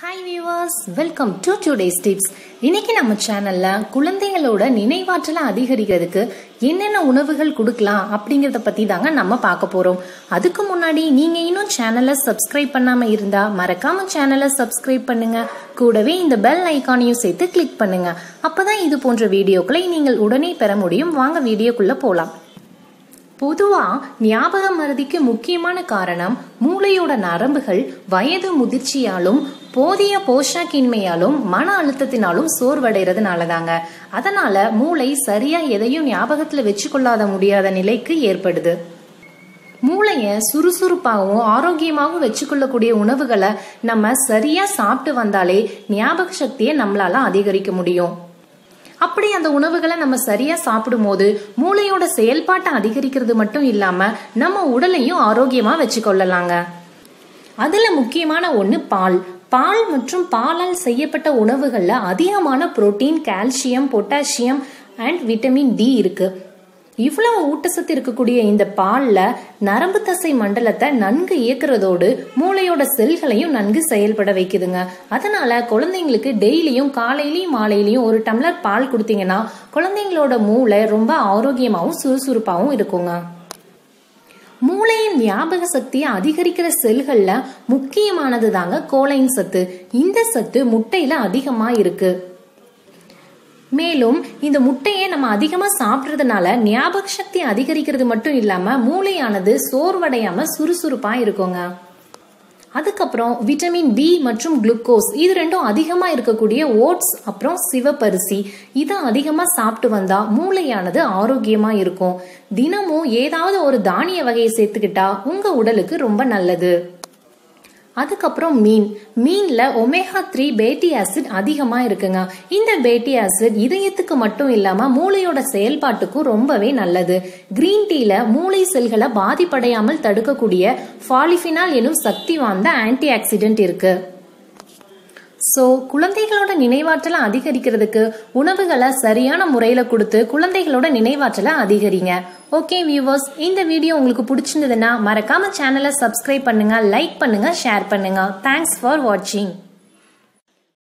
hi viewers welcome to today's tips இன்னைக்கு நம்ம சேனல்ல குழந்தைகளோட நினைவாற்றலை அதிகரிக்கிறதுக்கு என்னென்ன உணவுகள் கொடுக்கலாம் அப்படிங்கறத பத்தி தாங்க நம்ம பார்க்க போறோம் அதுக்கு முன்னாடி நீங்க இன்னும் சேனலை சப்ஸ்கிரைப் பண்ணாம இருந்தா மறக்காம சேனலை சப்ஸ்கிரைப் பண்ணுங்க கூடவே இந்த பெல் ஐக்கானையும் சேர்த்து கிளிக் பண்ணுங்க அப்பதான் இது போன்ற வீடியோக்களை நீங்கள் உடனே பெற முடியும் வாங்க வீடியோக்குள்ள போலாம் பொதுவா ஞாபக மறதிக்கு முக்கியமான காரணம் மூளையோட நரம்புகள் வயது முதிர்ச்சியாலும் போதிய போஷாக்கின்மையாலும் மன அழுத்தத்தினாலும் சோர்வடைறதுனால தாங்க அதனால மூளை சரியா எதையும் ஞாபகத்துல வச்சுக்கொள்ளாத முடியாத நிலைக்கு ஏற்படுது மூளைய சுறுசுறுப்பாகவும் ஆரோக்கியமாகவும் வச்சுக்கொள்ளக்கூடிய உணவுகளை நம்ம சரியா சாப்பிட்டு வந்தாலே ஞாபக சக்தியை நம்மளால அதிகரிக்க முடியும் அப்படி அந்த உணவுகளை நம்ம சரியா சாப்பிடும் போது மூளையோட செயல்பாட்டை அதிகரிக்கிறது மட்டும் இல்லாம நம்ம உடலையும் ஆரோக்கியமா வச்சுக்கொள்ளலாங்க அதுல முக்கியமான ஒண்ணு பால் பால் மற்றும் பாலால் செய்யப்பட்ட உணவுகள்ல அதிகமான protein calcium potassium and vitamin D இருக்கு இவ்வளவு ஊட்டச்சத்து இருக்கக்கூடிய இந்த பால்ல நரம்பு தசை மண்டலத்தை நன்கு இயக்குறதோடு மூளையோட செல்களையும் நன்கு செயல்பட வைக்குதுங்க அதனால குழந்தைங்களுக்கு டெய்லியும் காலையிலயும் மாலையிலயும் ஒரு டம்ளர் பால் கொடுத்தீங்கன்னா குழந்தைங்களோட மூளை ரொம்ப ஆரோக்கியமாவும் சுறுசுறுப்பாவும் இருக்குங்க மூளையின் ஞாபக சக்தியை அதிகரிக்கிற செல்கள்ல முக்கியமானது தாங்க கோலைன் சத்து இந்த சத்து முட்டையில அதிகமா இருக்கு மேலும் இந்த முட்டையை நம்ம அதிகமா சாப்பிட்றதுனால ஞாபக சக்தி அதிகரிக்கிறது மட்டும் இல்லாம மூளையானது சோர்வடையாம சுறுசுறுப்பா இருக்குங்க அதுக்கப்புறம் விட்டமின் பி மற்றும் குளுக்கோஸ் இது ரெண்டும் அதிகமா இருக்கக்கூடிய ஓட்ஸ் அப்புறம் சிவப்பரிசி இதை அதிகமா சாப்பிட்டு வந்தா மூளையானது ஆரோக்கியமா இருக்கும் தினமும் ஏதாவது ஒரு தானிய வகையை சேர்த்துக்கிட்டா உங்க உடலுக்கு ரொம்ப நல்லது அதுக்கப்புறம் மீன் மீன்ல ஒமேகா த்ரீ பேட்டி ஆசிட் அதிகமா இருக்குங்க இந்த பேட்டி ஆசிட் இதயத்துக்கு மட்டும் இல்லாம மூளையோட செயல்பாட்டுக்கும் ரொம்பவே நல்லது கிரீன் டீல மூளை செல்களை பாதிப்படையாமல் தடுக்கக்கூடிய ஃபாலிஃபினால் எனும் சக்தி வாய்ந்த ஆன்டி ஆக்சிடென்ட் இருக்கு ஸோ குழந்தைகளோட நினைவாற்றலை அதிகரிக்கிறதுக்கு உணவுகளை சரியான முறையில் கொடுத்து குழந்தைகளோட நினைவாற்றலை அதிகரிங்க ஓகே வியூவர்ஸ் இந்த வீடியோ உங்களுக்கு பிடிச்சிருந்ததுன்னா மறக்காம சேனலை சப்ஸ்கிரைப் பண்ணுங்க லைக் பண்ணுங்க ஷேர் பண்ணுங்க தேங்க்ஸ் ஃபார் வாட்சிங்